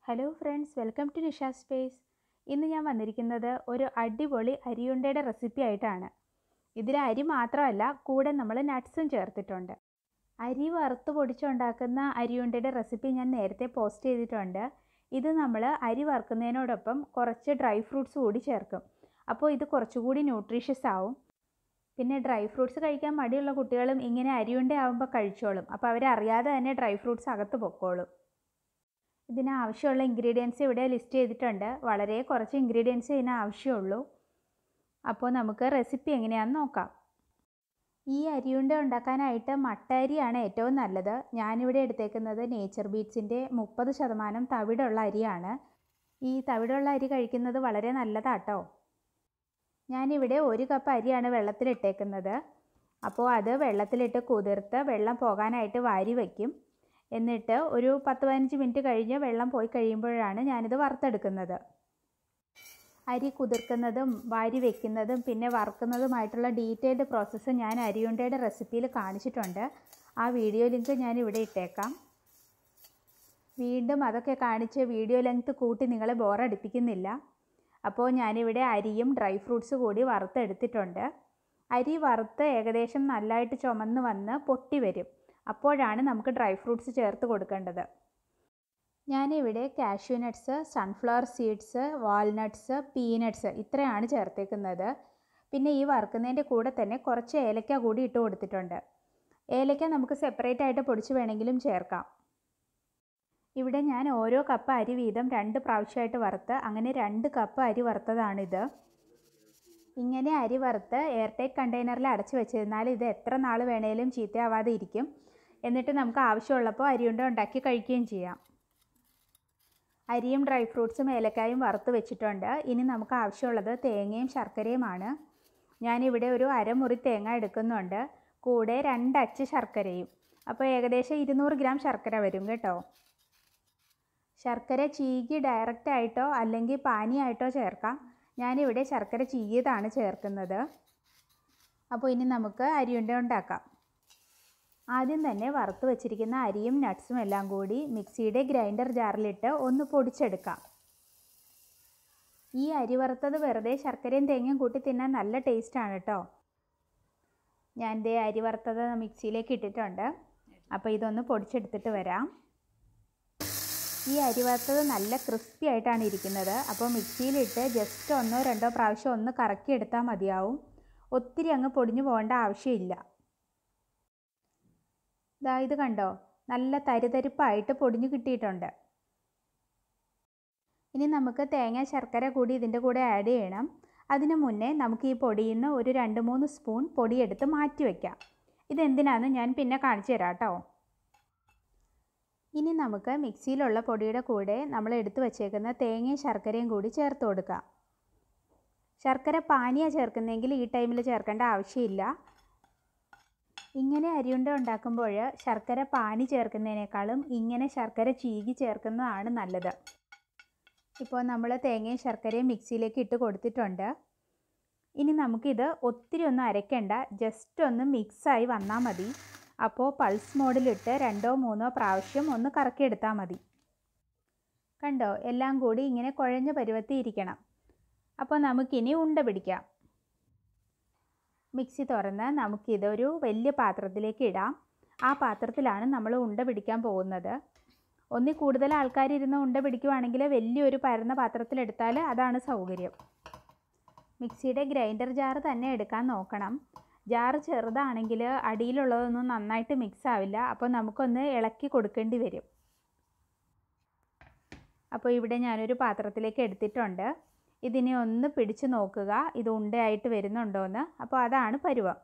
hello friends welcome to Nisha space ഇന്ന് ഞാൻ വന്നിരിക്കുന്നത് ഒരു അടിപൊളി അരിയുണ്ടയുടെ റെസിപ്പി ആയിട്ടാണ് ഇതിൽ അരി മാത്രമല്ല കൂടെ നമ്മൾ നട്ട്സും ചേർത്തിട്ടുണ്ട് അരി വറുത്ത് പൊടിച്ചുണ്ടാക്കുന്ന അരിയുണ്ടയുടെ റെസിപ്പി ഞാൻ നേരത്തെ പോസ്റ്റ് ചെയ്തിട്ടുണ്ട് ഇത് നമ്മൾ അരി വറുക്കുന്നതിനോടൊപ്പം കുറച്ച് ഡ്രൈ ഫ്രൂട്ട്സ് കൂടി ചേർക്കും അപ്പോൾ ഇത് കുറച്ചുകൂടി ന്യൂട്രീഷ്യസ് ആവും പിന്നെ ഡ്രൈ ഫ്രൂട്ട്സ് കഴിക്കാൻ മടിയുള്ള കുട്ടികളും ഇങ്ങനെ അരിയുണ്ട ആവുമ്പോൾ കഴിച്ചോളും അപ്പോൾ അവരറിയാതെ തന്നെ ഡ്രൈ ഫ്രൂട്ട്സ് അകത്ത് പൊക്കോളും ഇതിന് ആവശ്യമുള്ള ഇൻഗ്രീഡിയൻസ് ഇവിടെ ലിസ്റ്റ് ചെയ്തിട്ടുണ്ട് വളരെ കുറച്ച് ഇൻഗ്രീഡിയൻസ് ഇതിന് ആവശ്യമുള്ളൂ അപ്പോൾ നമുക്ക് റെസിപ്പി എങ്ങനെയാണെന്ന് നോക്കാം ഈ അരിയുണ്ട ഉണ്ടാക്കാനായിട്ട് മട്ട അരിയാണ് ഏറ്റവും നല്ലത് ഞാനിവിടെ എടുത്തേക്കുന്നത് നേച്ചർ ബീറ്റ്സിൻ്റെ മുപ്പത് ശതമാനം തവിടുള്ള അരിയാണ് ഈ തവിടുള്ള അരി കഴിക്കുന്നത് വളരെ നല്ലതാട്ടോ ഞാനിവിടെ ഒരു കപ്പ് അരിയാണ് വെള്ളത്തിലിട്ടേക്കുന്നത് അപ്പോൾ അത് വെള്ളത്തിലിട്ട് കുതിർത്ത് വെള്ളം പോകാനായിട്ട് വാരി വയ്ക്കും എന്നിട്ട് ഒരു പത്ത് പതിനഞ്ച് മിനിറ്റ് കഴിഞ്ഞ് വെള്ളം പോയി കഴിയുമ്പോഴാണ് ഞാനിത് വറുത്തെടുക്കുന്നത് അരി കുതിർക്കുന്നതും വാരി വെക്കുന്നതും പിന്നെ വറുക്കുന്നതുമായിട്ടുള്ള ഡീറ്റെയിൽഡ് പ്രോസസ്സ് ഞാൻ അരിയുണ്ടയുടെ റെസിപ്പിയിൽ കാണിച്ചിട്ടുണ്ട് ആ വീഡിയോ ലിങ്ക് ഞാൻ ഇവിടെ ഇട്ടേക്കാം വീണ്ടും അതൊക്കെ കാണിച്ച് വീഡിയോ ലെങ്ത് കൂട്ടി നിങ്ങളെ ബോറടിപ്പിക്കുന്നില്ല അപ്പോൾ ഞാനിവിടെ അരിയും ഡ്രൈ ഫ്രൂട്ട്സ് കൂടി വറുത്തെടുത്തിട്ടുണ്ട് അരി വറുത്ത് ഏകദേശം നല്ലതായിട്ട് ചുമന്ന് വന്ന് പൊട്ടി വരും അപ്പോഴാണ് നമുക്ക് ഡ്രൈ ഫ്രൂട്ട്സ് ചേർത്ത് കൊടുക്കേണ്ടത് ഞാനിവിടെ cashew nuts sunflower seeds walnuts peanuts ഇത്രയാണ് ചേർത്തേക്കുന്നത് പിന്നെ ഈ വറുക്കുന്നതിൻ്റെ കൂടെ തന്നെ കുറച്ച് ഏലക്ക കൂടി ഇട്ട് കൊടുത്തിട്ടുണ്ട് ഏലക്ക നമുക്ക് സെപ്പറേറ്റ് ആയിട്ട് പൊടിച്ച് വേണമെങ്കിലും ചേർക്കാം ഇവിടെ ഞാൻ ഓരോ കപ്പ് അരി വീതം രണ്ട് പ്രാവശ്യമായിട്ട് വറുത്ത് അങ്ങനെ രണ്ട് കപ്പ് അരി വറുത്തതാണിത് ഇങ്ങനെ അരി വറുത്ത് എയർ ടൈറ്റ് കണ്ടെയ്നറിൽ അടച്ചു വെച്ചിരുന്നാൽ ഇത് എത്ര നാൾ വേണേലും ചീത്തയാവാതെ ഇരിക്കും എന്നിട്ട് നമുക്ക് ആവശ്യമുള്ളപ്പോൾ അരിയുണ്ട ഉണ്ടാക്കി കഴിക്കുകയും ചെയ്യാം അരിയും ഡ്രൈ ഫ്രൂട്ട്സും ഏലക്കായും വറുത്ത് വെച്ചിട്ടുണ്ട് ഇനി നമുക്ക് ആവശ്യമുള്ളത് തേങ്ങയും ശർക്കരയുമാണ് ഞാനിവിടെ ഒരു അരമുറി തേങ്ങ എടുക്കുന്നുണ്ട് കൂടെ രണ്ടച്ച് ശർക്കരയും അപ്പോൾ ഏകദേശം ഇരുന്നൂറ് ഗ്രാം ശർക്കര വരും കേട്ടോ ശർക്കര ചീകി ഡയറക്റ്റ് ആയിട്ടോ അല്ലെങ്കിൽ പാനിയായിട്ടോ ചേർക്കാം ഞാനിവിടെ ശർക്കര ചീകിയതാണ് ചേർക്കുന്നത് അപ്പോൾ ഇനി നമുക്ക് അരിയുണ്ട ഉണ്ടാക്കാം ആദ്യം തന്നെ വറുത്ത് വെച്ചിരിക്കുന്ന അരിയും നട്ട്സും എല്ലാം കൂടി മിക്സിയുടെ ഗ്രൈൻഡർ ജാറിലിട്ട് ഒന്ന് പൊടിച്ചെടുക്കാം ഈ അരി വറുത്തത് വെറുതെ ശർക്കരയും തേങ്ങയും കൂട്ടി തിന്നാൻ നല്ല ടേസ്റ്റാണ് കേട്ടോ ഞാൻ ദേ അരി വറുത്തത് മിക്സിയിലേക്ക് ഇട്ടിട്ടുണ്ട് അപ്പോൾ ഇതൊന്ന് പൊടിച്ചെടുത്തിട്ട് വരാം ഈ അരി വറുത്തത് നല്ല ക്രിസ്പി ആയിട്ടാണ് ഇരിക്കുന്നത് അപ്പോൾ മിക്സിയിലിട്ട് ജസ്റ്റ് ഒന്നോ രണ്ടോ പ്രാവശ്യം ഒന്ന് കറക്കി എടുത്താൽ മതിയാവും ഒത്തിരി അങ്ങ് പൊടിഞ്ഞു പോകേണ്ട ആവശ്യമില്ല ഇതാ ഇത് കണ്ടോ നല്ല തരിതരിപ്പായിട്ട് പൊടിഞ്ഞു കിട്ടിയിട്ടുണ്ട് ഇനി നമുക്ക് തേങ്ങ ശർക്കര കൂടി ഇതിൻ്റെ കൂടെ ആഡ് ചെയ്യണം അതിനു മുന്നേ നമുക്ക് ഈ പൊടിയിൽ നിന്ന് ഒരു രണ്ട് മൂന്ന് സ്പൂൺ പൊടിയെടുത്ത് മാറ്റി വയ്ക്കാം ഇതെന്തിനാണെന്ന് ഞാൻ പിന്നെ കാണിച്ചു തരാം കേട്ടോ ഇനി നമുക്ക് മിക്സിയിലുള്ള പൊടിയുടെ കൂടെ നമ്മൾ എടുത്തു വച്ചേക്കുന്ന തേങ്ങയും ശർക്കരയും കൂടി ചേർത്ത് കൊടുക്കാം ശർക്കര പാനിയാണ് ചേർക്കുന്നതെങ്കിൽ ഈ ടൈമിൽ ചേർക്കേണ്ട ആവശ്യമില്ല ഇങ്ങനെ അരിയുണ്ട ഉണ്ടാക്കുമ്പോൾ ശർക്കര പാനി ചേർക്കുന്നതിനേക്കാളും ഇങ്ങനെ ശർക്കര ചീകി ചേർക്കുന്നതാണ് നല്ലത് ഇപ്പോൾ നമ്മൾ തേങ്ങയും ശർക്കരയും മിക്സിയിലേക്ക് ഇട്ട് കൊടുത്തിട്ടുണ്ട് ഇനി നമുക്കിത് ഒത്തിരി ഒന്നും അരയ്ക്കേണ്ട ജസ്റ്റ് ഒന്ന് മിക്സായി വന്നാൽ മതി അപ്പോൾ പൾസ് മോഡിലിട്ട് രണ്ടോ മൂന്നോ പ്രാവശ്യം ഒന്ന് കറക്കിയെടുത്താൽ മതി കണ്ടോ എല്ലാം കൂടി ഇങ്ങനെ കുഴഞ്ഞ പരുവത്തി ഇരിക്കണം അപ്പോൾ നമുക്കിനി ഉണ്ട പിടിക്കാം മിക്സി തുറന്ന് നമുക്കിതൊരു വലിയ പാത്രത്തിലേക്ക് ഇടാം ആ പാത്രത്തിലാണ് നമ്മൾ ഉണ്ട പിടിക്കാൻ പോകുന്നത് ഒന്നിൽ കൂടുതൽ ആൾക്കാരിരുന്ന് ഉണ്ട പിടിക്കുവാണെങ്കിൽ വലിയൊരു പരന്ന പാത്രത്തിലെടുത്താൽ അതാണ് സൗകര്യം മിക്സിയുടെ ഗ്രൈൻഡർ ജാർ തന്നെ എടുക്കാൻ നോക്കണം ജാർ ചെറുതാണെങ്കിൽ അടിയിലുള്ളതൊന്നും നന്നായിട്ട് മിക്സ് ആവില്ല അപ്പോൾ നമുക്കൊന്ന് ഇളക്കി കൊടുക്കേണ്ടി വരും അപ്പോൾ ഇവിടെ ഞാനൊരു പാത്രത്തിലേക്ക് എടുത്തിട്ടുണ്ട് ഇതിനെ ഒന്ന് പിടിച്ച് നോക്കുക ഇത് ഉണ്ടയായിട്ട് വരുന്നുണ്ടോയെന്ന് അപ്പോൾ അതാണ് പരുവം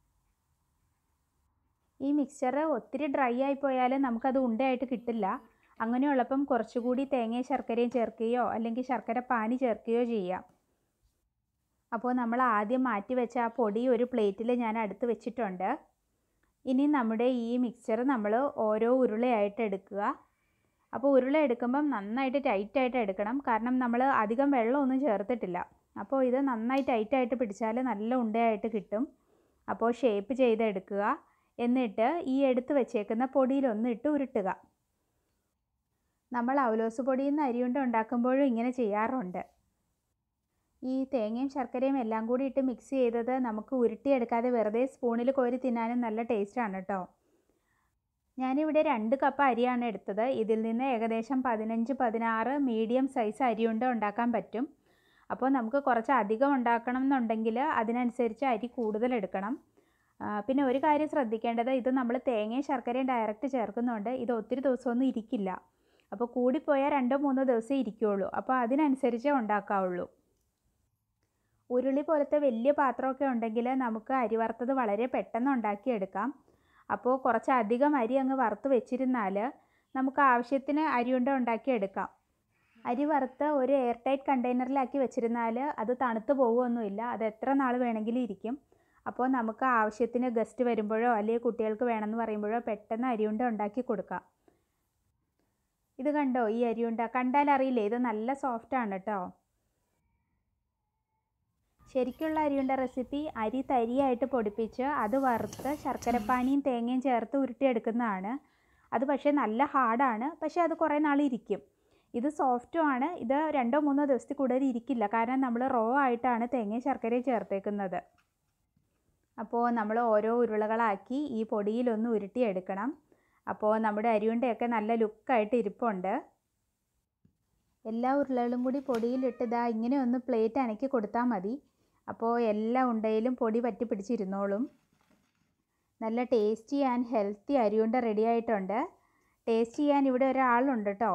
ഈ മിക്സ്ചർ ഒത്തിരി ഡ്രൈ ആയി പോയാൽ നമുക്കത് ഉണ്ടയായിട്ട് കിട്ടില്ല അങ്ങനെയുള്ളപ്പം കുറച്ചുകൂടി തേങ്ങയും ശർക്കരയും ചേർക്കുകയോ അല്ലെങ്കിൽ ശർക്കര പാനി ചേർക്കുകയോ ചെയ്യാം അപ്പോൾ നമ്മൾ ആദ്യം മാറ്റി വെച്ച ആ പൊടി ഒരു പ്ലേറ്റിൽ ഞാൻ അടുത്ത് വെച്ചിട്ടുണ്ട് ഇനി നമ്മുടെ ഈ മിക്സ്ചർ നമ്മൾ ഓരോ ഉരുളയായിട്ട് എടുക്കുക അപ്പോൾ ഉരുള എടുക്കുമ്പം നന്നായിട്ട് ടൈറ്റായിട്ട് എടുക്കണം കാരണം നമ്മൾ അധികം വെള്ളമൊന്നും ചേർത്തിട്ടില്ല അപ്പോൾ ഇത് നന്നായി ടൈറ്റായിട്ട് പിടിച്ചാൽ നല്ല ഉണ്ടയായിട്ട് കിട്ടും അപ്പോൾ ഷേപ്പ് ചെയ്തെടുക്കുക എന്നിട്ട് ഈ എടുത്ത് വെച്ചേക്കുന്ന പൊടിയിലൊന്ന് ഇട്ട് ഉരുട്ടുക നമ്മൾ അവലോസ് പൊടിയിൽ നിന്ന് അരിയുണ്ട ഉണ്ടാക്കുമ്പോഴും ഇങ്ങനെ ചെയ്യാറുണ്ട് ഈ തേങ്ങയും ശർക്കരയും എല്ലാം കൂടി ഇട്ട് മിക്സ് ചെയ്തത് നമുക്ക് ഉരുട്ടിയെടുക്കാതെ വെറുതെ സ്പൂണിൽ കോരി തിന്നാനും നല്ല ടേസ്റ്റാണ് കേട്ടോ ഞാനിവിടെ രണ്ട് കപ്പ് അരിയാണ് എടുത്തത് ഇതിൽ നിന്ന് ഏകദേശം പതിനഞ്ച് പതിനാറ് മീഡിയം സൈസ് അരിയുണ്ട ഉണ്ടാക്കാൻ പറ്റും അപ്പോൾ നമുക്ക് കുറച്ച് അധികം ഉണ്ടാക്കണം എന്നുണ്ടെങ്കിൽ അതിനനുസരിച്ച് അരി കൂടുതൽ എടുക്കണം പിന്നെ ഒരു കാര്യം ശ്രദ്ധിക്കേണ്ടത് ഇത് നമ്മൾ തേങ്ങയും ശർക്കരയും ഡയറക്റ്റ് ചേർക്കുന്നുണ്ട് ഇത് ഒത്തിരി ദിവസമൊന്നും ഇരിക്കില്ല അപ്പോൾ കൂടിപ്പോയാൽ രണ്ടോ മൂന്നോ ദിവസം ഇരിക്കുകയുള്ളൂ അപ്പോൾ അതിനനുസരിച്ചേ ഉണ്ടാക്കാവുള്ളൂ ഉരുളി പോലത്തെ വലിയ പാത്രമൊക്കെ ഉണ്ടെങ്കിൽ നമുക്ക് അരി വറുത്തത് വളരെ പെട്ടെന്ന് ഉണ്ടാക്കിയെടുക്കാം അപ്പോൾ കുറച്ച് അധികം അരി അങ്ങ് വറുത്ത് വെച്ചിരുന്നാൽ നമുക്ക് ആവശ്യത്തിന് അരിയുണ്ട ഉണ്ടാക്കിയെടുക്കാം അരി വറുത്ത് ഒരു എയർ ടൈറ്റ് കണ്ടെയ്നറിലാക്കി വെച്ചിരുന്നാൽ അത് തണുത്ത് പോകുമൊന്നുമില്ല അത് എത്ര നാൾ വേണമെങ്കിലും ഇരിക്കും അപ്പോൾ നമുക്ക് ആവശ്യത്തിന് ഗസ്റ്റ് വരുമ്പോഴോ അല്ലെങ്കിൽ കുട്ടികൾക്ക് വേണമെന്ന് പറയുമ്പോഴോ പെട്ടെന്ന് അരിയുണ്ട ഉണ്ടാക്കി കൊടുക്കാം ഇത് കണ്ടോ ഈ അരിയുണ്ട കണ്ടാൽ അറിയില്ലേ ഇത് നല്ല സോഫ്റ്റ് ആണ് കേട്ടോ ശരിക്കുള്ള അരിയുണ്ട റെസിപ്പി അരി തരിയായിട്ട് പൊടിപ്പിച്ച് അത് വറുത്ത് ശർക്കരപ്പാനിയും തേങ്ങയും ചേർത്ത് ഉരുട്ടിയെടുക്കുന്നതാണ് അത് പക്ഷേ നല്ല ഹാർഡാണ് പക്ഷേ അത് കുറേ നാൾ ഇരിക്കും ഇത് സോഫ്റ്റും ആണ് ഇത് രണ്ടോ മൂന്നോ ദിവസത്തിൽ കൂടുതൽ ഇരിക്കില്ല കാരണം നമ്മൾ റോ ആയിട്ടാണ് തേങ്ങയും ശർക്കരയും ചേർത്തേക്കുന്നത് അപ്പോൾ നമ്മൾ ഓരോ ഉരുളകളാക്കി ഈ പൊടിയിലൊന്ന് ഉരുട്ടിയെടുക്കണം അപ്പോൾ നമ്മുടെ അരിയുണ്ടയൊക്കെ നല്ല ലുക്കായിട്ട് ഇരിപ്പുണ്ട് എല്ലാ ഉരുളകളും കൂടി പൊടിയിലിട്ട് ഇതാ ഇങ്ങനെ ഒന്ന് പ്ലേറ്റ് അനക്കി കൊടുത്താൽ മതി അപ്പോൾ എല്ലാ ഉണ്ടയിലും പൊടി പറ്റി പിടിച്ചിരുന്നോളും നല്ല ടേസ്റ്റി ആൻഡ് ഹെൽത്തി അരിയുണ്ട റെഡി ആയിട്ടുണ്ട് ടേസ്റ്റ് ചെയ്യാൻ ഇവിടെ ഒരാളുണ്ട് കേട്ടോ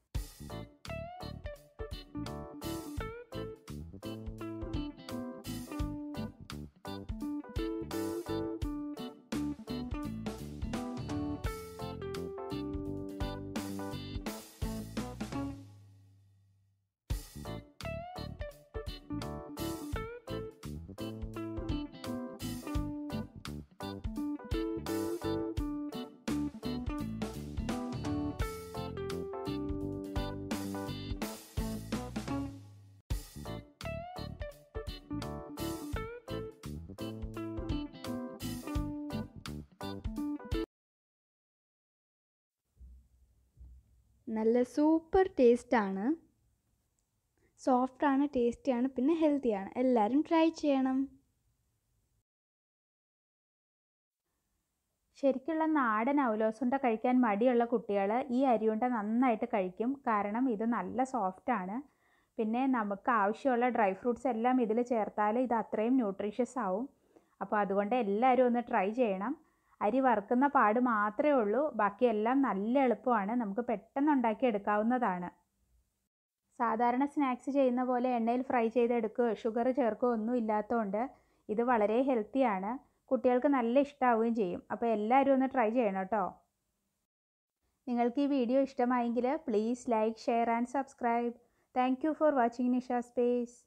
നല്ല സൂപ്പർ ടേസ്റ്റാണ് സോഫ്റ്റാണ് ടേസ്റ്റിയാണ് പിന്നെ ഹെൽത്തിയാണ് എല്ലാവരും ട്രൈ ചെയ്യണം ശരിക്കുള്ള നാടൻ അവലോസുണ്ട കഴിക്കാൻ മടിയുള്ള കുട്ടികൾ ഈ അരിയുണ്ട നന്നായിട്ട് കഴിക്കും കാരണം ഇത് നല്ല സോഫ്റ്റാണ് പിന്നെ നമുക്ക് ആവശ്യമുള്ള ഡ്രൈ ഫ്രൂട്ട്സ് എല്ലാം ഇതിൽ ചേർത്താൽ ഇത് അത്രയും ന്യൂട്രീഷ്യസ് ആവും അപ്പോൾ അതുകൊണ്ട് എല്ലാവരും ഒന്ന് ട്രൈ ചെയ്യണം അരി വറുക്കുന്ന പാട് മാത്രമേ ഉള്ളൂ ബാക്കിയെല്ലാം നല്ല എളുപ്പമാണ് നമുക്ക് പെട്ടെന്ന് ഉണ്ടാക്കി എടുക്കാവുന്നതാണ് സാധാരണ സ്നാക്സ് ചെയ്യുന്ന പോലെ എണ്ണയിൽ ഫ്രൈ ചെയ്തെടുക്കുകയോ ഷുഗർ ചേർക്കുകയോ ഒന്നും ഇല്ലാത്തതുകൊണ്ട് ഇത് വളരെ ഹെൽത്തിയാണ് കുട്ടികൾക്ക് നല്ല ഇഷ്ടമാവുകയും ചെയ്യും അപ്പോൾ എല്ലാവരും ഒന്ന് ട്രൈ ചെയ്യണം കേട്ടോ നിങ്ങൾക്ക് ഈ വീഡിയോ ഇഷ്ടമായെങ്കിൽ please like share and subscribe thank you for watching Nisha space